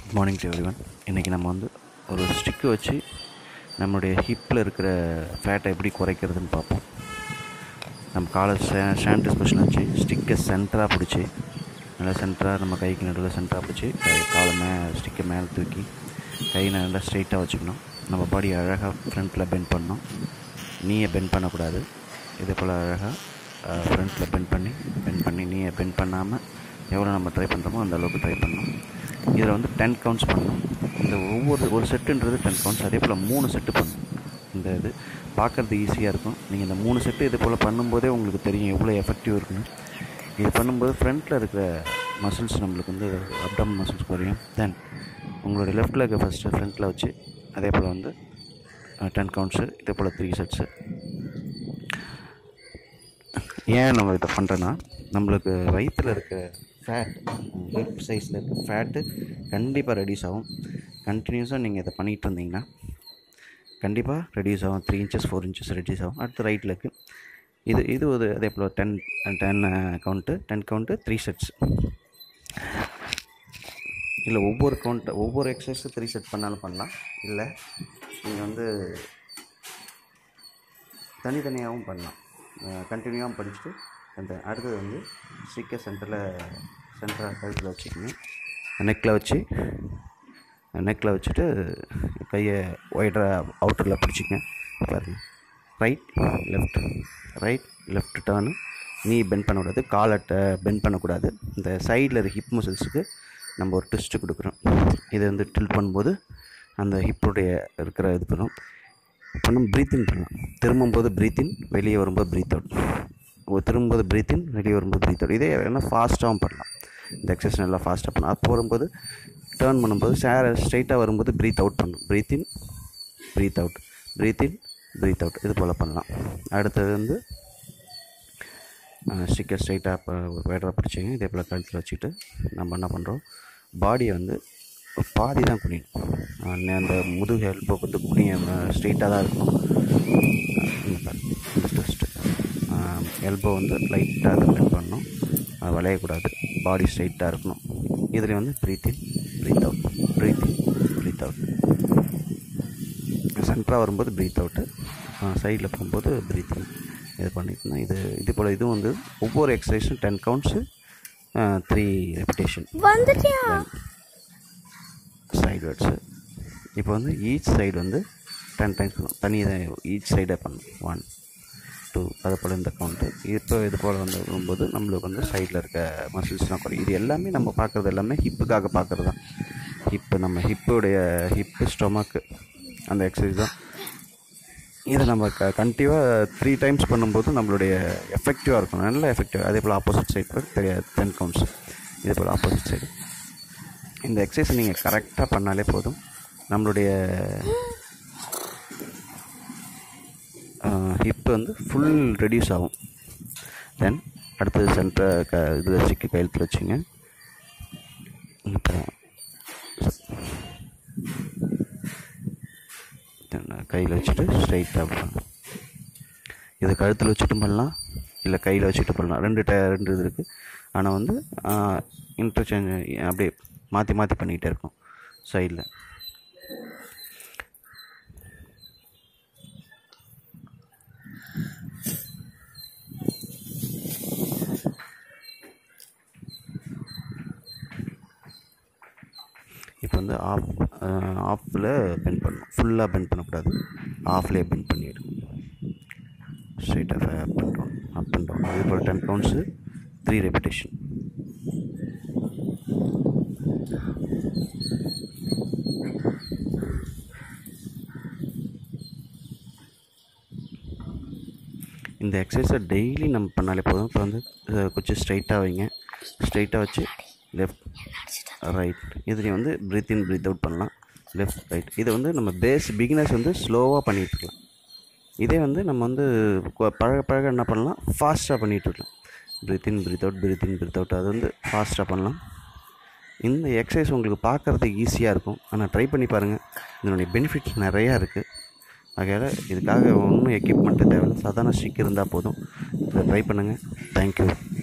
morning to everyone இன்றைக்கி நம்ம வந்து ஒரு ஸ்டிக்கு வச்சு நம்மளுடைய ஹிப்பில் இருக்கிற ஃபேட்டை எப்படி குறைக்கிறதுன்னு பார்ப்போம் நம்ம காலை ஸ்டே ஸ்டாண்ட் ஸ்பெஷல் வச்சு ஸ்டிக்கை சென்டராக பிடிச்சி நல்லா சென்டராக நம்ம கைக்கு நடுவில் சென்டராக பிடிச்சி கை காலை மே ஸ்டிக்கை மேலே தூக்கி கை நல்லா ஸ்ட்ரைட்டாக வச்சுக்கணும் நம்ம பாடி அழகாக ஃப்ரண்ட்டில் பெண்ட் பண்ணணும் நீயை பெண்ட் பண்ணக்கூடாது இதே போல் அழகாக ஃப்ரண்ட்டில் பெண்ட் பண்ணி பெண்ட் பண்ணி நீயை பெண்ட் பண்ணாமல் எவ்வளோ நம்ம ட்ரை பண்ணுறோமோ அந்த அளவுக்கு ட்ரை பண்ணணும் இதில் வந்து டென் கவுண்ட்ஸ் பண்ணணும் இந்த ஒவ்வொரு ஒரு செட்டுன்றது டென் கவுண்ட்ஸ் அதே போல் மூணு செட்டு பண்ணணும் இந்த இது பார்க்குறது ஈஸியாக இருக்கும் நீங்கள் இந்த மூணு செட்டு இது போல் பண்ணும்போதே உங்களுக்கு தெரியும் எவ்வளோ எஃபெக்டிவ் இருக்குன்னு இது பண்ணும்போது ஃப்ரண்ட்டில் இருக்கிற மசில்ஸ் நம்மளுக்கு வந்து அப்டம் மசில்ஸ் குறையும் தென் உங்களுடைய லெஃப்ட் லெக்கை ஃபஸ்ட்டு ஃப்ரண்ட்டில் வச்சு அதே போல் வந்து டென் கவுண்ட்ஸு இதே போல் த்ரீ செட்ஸு ஏன் நம்ம இதை பண்ணுறோன்னா நம்மளுக்கு வயிற்றில் இருக்க ஃபேட் ஹிப் சைஸில் இருக்க ஃபேட்டு கண்டிப்பாக ரெடியூஸ் ஆகும் கண்டினியூஸாக நீங்கள் இதை பண்ணிகிட்டு இருந்தீங்கன்னா கண்டிப்பாக ரெடியூஸ் ஆகும் three inches four inches reduce ஆகும் அடுத்து ரைட்டில் இருக்குது இது இது ஒரு அதே போல் ten ten count ten count three sets இல்லை ஒவ்வொரு கவுண்ட் ஒவ்வொரு எக்ஸசைஸும் த்ரீ செட் பண்ணாலும் பண்ணலாம் இல்லை நீங்கள் வந்து தனித்தனியாகவும் பண்ணலாம் கண்டினியூவாகவும் படிச்சுட்டு அந்த அடுத்தது வந்து ஸ்டிக்கர் சென்டரில் சென்டராக கழுத்தில் வச்சுக்கோங்க நெக்கில் வச்சு நெக்கில் வச்சுட்டு கையை ஒய்டராக அவுட்டரில் பிடிச்சிக்கங்க பாருங்கள் ரைட் லெஃப்ட் ரைட் லெஃப்ட் டேர்னு நீ பெண்ட் பண்ணக்கூடாது காலை பெண்ட் பண்ணக்கூடாது இந்த சைடில் இருக்க ஹிப் மசில்ஸுக்கு நம்ம ஒரு ட்விஸ்ட்டு கொடுக்குறோம் இதை வந்து டில் பண்ணும்போது அந்த ஹிப்புடைய இருக்கிற இது பண்ணும் பண்ணும் ப்ரீத் இன் பண்ணலாம் திரும்பும்போது ப்ரீத் இன் வெளியே வரும்போது ப்ரீத் அவுட் திரும்பும்போது ப்ரீத் இன் வெளியே வரும்போது ப்ரீத் அவுட் இதே வேணா ஃபாஸ்ட்டாகவும் பண்ணலாம் இந்த எக்ஸசைஸ் நல்லா ஃபாஸ்ட்டாக பண்ணலாம் அப்போ வரும்போது டேர்ன் பண்ணும்போது சேர ஸ்ட்ரைட்டாக வரும்போது ப்ரீத் அவுட் பண்ணணும் breathe in breathe out breathe in breathe out இது போல் பண்ணலாம் அடுத்தது வந்து ஸ்டிக்கர் ஸ்ட்ரைட்டாக இப்போ ஒரு வேடராக பிடிச்சிங்க இதே போல் கழுத்தில் வச்சுக்கிட்டு நம்ம என்ன பண்ணுறோம் பாடியை வந்து பாதி தான் குனியணும் அந்த முதுகு எல்போ வந்து குனிய ஸ்ட்ரெயிட்டாக தான் இருக்கணும் இந்த ட்விஸ்ட்டு எல்போ வந்து லைட்டாக அதை பெண்ட் பண்ணணும் அது வளையக்கூடாது பாடி ஸ்ட்ரைட்டாக இருக்கணும் இதில் வந்து breathe in breathe out breathe in breathe out சென்டராக வரும்போது ப்ரீத் அவுட்டு சைடில் போகும்போது ப்ரீத் இன் இது பண்ணிக்கணும் இது இது போல் இதுவும் வந்து ஒவ்வொரு எக்ஸசைஸும் டென் கவுண்ட்ஸு த்ரீ ரெப்பிடேஷன் வந்துட்டியா சைட்வேர்ட்ஸு இப்போ வந்து ஈச் சைடு வந்து டென் டைம்ஸ் பண்ணும் தனி ஈச் சைடே பண்ணணும் ஒன் டூ அது போல் இந்த கவுண்ட்டு இப்போ இது போல் வந்து வரும்போது நம்மளுக்கு வந்து சைடில் இருக்க மசில்ஸ்லாம் குறையும் இது எல்லாமே நம்ம பார்க்குறது எல்லாமே ஹிப்புக்காக பார்க்குறது தான் ஹிப்பு நம்ம ஹிப்புடைய ஹிப்பு ஸ்டொமக்கு அந்த எக்ஸசைஸ் தான் இதை நம்ம க கண்டிப்பாக த்ரீ டைம்ஸ் பண்ணும்போது நம்மளுடைய எஃபெக்டிவாக இருக்கும் நல்ல எஃபெக்டிவ் அதே போல் ஆப்போசிட் சைடு தெரியாது டென் கவுண்ட்ஸ் இதே போல் ஆப்போசிட் சைடு இந்த எக்ஸசைஸ் நீங்கள் கரெக்டாக பண்ணாலே போதும் நம்மளுடைய ஹிப் வந்து ஃபுல் ரெடியூஸ் ஆகும் தென் அடுத்தது சென்டர் க இதில் ஸ்டிக்கு கையெழுத்தில் வச்சுங்க அப்புறம் கையில் வச்சுட்டு ஸ்ட்ரைட்டாக பண்ணலாம் இது கழுத்தில் வச்சுட்டும் பண்ணலாம் இல்லை கையில் வச்சுட்டு பண்ணலாம் ரெண்டு ட ரெண்டு இது இருக்குது ஆனால் வந்து இன்டர்சேஞ்ச் அப்படியே மாற்றி மாற்றி பண்ணிக்கிட்டே இருக்கும் சைடில் இப்போ வந்து ஆஃப் ஆஃபில் பெண்ட் பண்ணணும் ஃபுல்லாக பெண்ட் பண்ணக்கூடாது ஆஃப்லேயே பெண்ட் பண்ணிவிடும் ஸ்ட்ரைட்டாக up and down up and down அதே போல் டென் கவுண்ட்ஸு த்ரீ ரெப்பிடேஷன் இந்த எக்ஸசைஸை டெய்லி நம்ம பண்ணாலே போதும் இப்போ வந்து கொஞ்சம் ஸ்ட்ரைட்டாக வைங்க ஸ்ட்ரைட்டாக வச்சு லெஃப்ட் ரைட் இதுலேயும் வந்து ப்ரீத் இன் ப்ரீத் அவுட் பண்ணலாம் லெஃப்ட் ரைட் இதை வந்து நம்ம பேஸ் பிகினர்ஸ் வந்து ஸ்லோவாக பண்ணிகிட்ருக்கலாம் இதே வந்து நம்ம வந்து பழக பழக என்ன பண்ணலாம் ஃபாஸ்ட்டாக பண்ணிகிட்ருக்கலாம் breathe in breathe out breathe in breathe out அது வந்து ஃபாஸ்ட்டாக பண்ணலாம் இந்த எக்ஸசைஸ் உங்களுக்கு பார்க்குறதுக்கு ஈஸியாக இருக்கும் ஆனால் ட்ரை பண்ணி பாருங்கள் இதனுடைய பெனிஃபிட்ஸ் நிறையா இருக்குது ஆகையால் இதுக்காக ஒன்றும் எக்யூப்மெண்ட்டு தேவையில்லை சாதாரண ஸ்டிக் இருந்தால் போதும் இதை ட்ரை பண்ணுங்கள் தேங்க்யூ